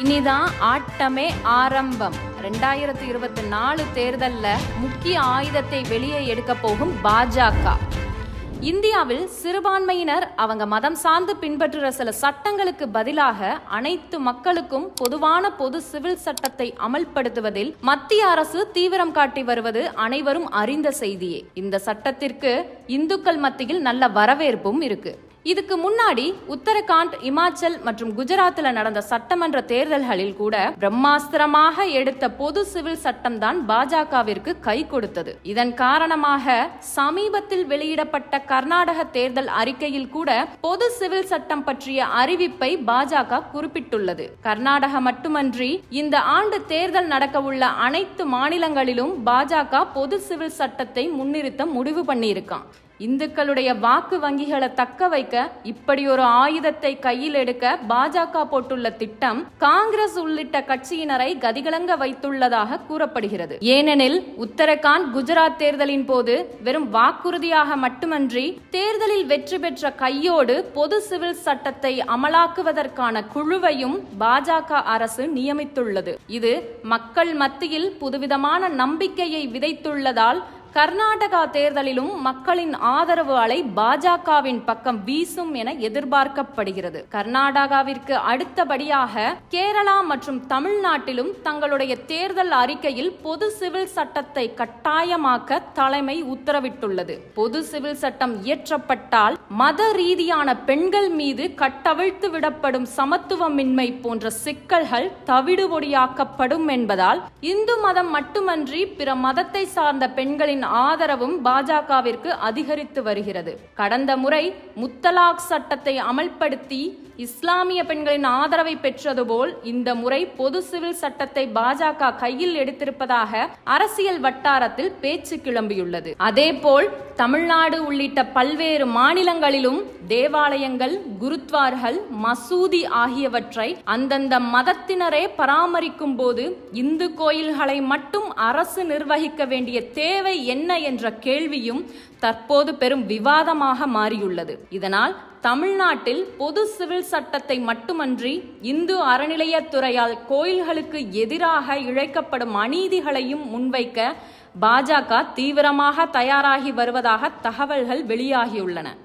இனிதான் ஆட்டமே ஆரம்பம் ரெண்டாயிரத்தி இருபத்தி நாலு தேர்தல்ல முக்கிய ஆயுதத்தை வெளியே எடுக்க போகும் பாஜக இந்தியாவில் சிறுபான்மையினர் அவங்க மதம் சார்ந்து பின்பற்றுற சில சட்டங்களுக்கு பதிலாக அனைத்து மக்களுக்கும் பொதுவான பொது சிவில் சட்டத்தை அமல்படுத்துவதில் மத்திய அரசு தீவிரம் காட்டி வருவது அனைவரும் அறிந்த செய்தியே இந்த சட்டத்திற்கு இந்துக்கள் மத்தியில் நல்ல வரவேற்பும் இருக்கு இதுக்கு முன்னாடி உத்தரகாண்ட் இமாச்சல் மற்றும் குஜராத்ல நடந்த சட்டமன்ற தேர்தல்களில் கூட பிரம்மாஸ்திரமாக எடுத்த பொது சிவில் சட்டம் தான் பாஜகவிற்கு கை கொடுத்தது இதன் காரணமாக சமீபத்தில் வெளியிடப்பட்ட கர்நாடக தேர்தல் அறிக்கையில் கூட பொது சிவில் சட்டம் பற்றிய அறிவிப்பை பாஜக குறிப்பிட்டுள்ளது கர்நாடக மட்டுமன்றி இந்த ஆண்டு தேர்தல் நடக்கவுள்ள அனைத்து மாநிலங்களிலும் பாஜக பொது சிவில் சட்டத்தை முன்னிறுத்த முடிவு பண்ணியிருக்கான் இந்துக்களுடைய வாக்கு வங்கிகளை தக்க வைக்க இப்படி ஒரு ஆயுதத்தை கையில் எடுக்க பாஜக போட்டுள்ள திட்டம் காங்கிரஸ் உள்ளிட்ட கட்சியினரை கதிகலங்க வைத்துள்ளதாக கூறப்படுகிறது ஏனெனில் உத்தரகாண்ட் குஜராத் தேர்தலின் போது வெறும் வாக்குறுதியாக மட்டுமன்றி தேர்தலில் வெற்றி பெற்ற கையோடு பொது சிவில் சட்டத்தை அமலாக்குவதற்கான குழுவையும் பாஜக அரசு நியமித்துள்ளது இது மக்கள் மத்தியில் புதுவிதமான நம்பிக்கையை விதைத்துள்ளதால் கர்நாடகா தேர்தலிலும் மக்களின் ஆதரவு அலை பாஜகவின் பக்கம் வீசும் என எதிர்பார்க்கப்படுகிறது கர்நாடகாவிற்கு அடுத்தபடியாக கேரளா மற்றும் தமிழ்நாட்டிலும் தங்களுடைய தேர்தல் அறிக்கையில் பொது சிவில் சட்டத்தை கட்டாயமாக்க தலைமை உத்தரவிட்டுள்ளது பொது சிவில் சட்டம் இயற்றப்பட்டால் மத ரீதியான பெண்கள் மீது கட்டவிழ்த்து விடப்படும் சமத்துவமின்மை போன்ற சிக்கல்கள் தவிடுபொடியாக்கப்படும் என்பதால் இந்து மதம் மட்டுமன்றி பிற மதத்தை சார்ந்த பெண்களின் ஆதரவும் பாஜகவிற்கு அதிகரித்து வருகிறது கடந்த முறை முத்தலாக் சட்டத்தை அமல்படுத்தி இஸ்லாமிய பெண்களின் ஆதரவை பெற்றது போல் இந்த முறை பொது சிவில் சட்டத்தை பாஜக கையில் எடுத்திருப்பதாக அரசியல் வட்டாரத்தில் பேச்சு கிளம்பியுள்ளது அதேபோல் தமிழ்நாடு உள்ளிட்ட பல்வேறு மாநிலங்களிலும் தேவாலயங்கள் குருத்வார்கள் மசூதி ஆகியவற்றை அந்தந்த மதத்தினரே பராமரிக்கும் போது இந்து கோயில்களை மட்டும் அரசு நிர்வகிக்க வேண்டிய தேவை என்ன என்ற கேள்வியும் தற்போது பெரும் விவாதமாக மாறியுள்ளது இதனால் தமிழ்நாட்டில் பொது சிவில் சட்டத்தை மட்டுமன்றி இந்து அறநிலையத்துறையால் கோயில்களுக்கு எதிராக இழைக்கப்படும் அநீதிகளையும் முன்வைக்க பாஜக தீவிரமாக தயாராகி வருவதாக தகவல்கள் வெளியாகியுள்ளன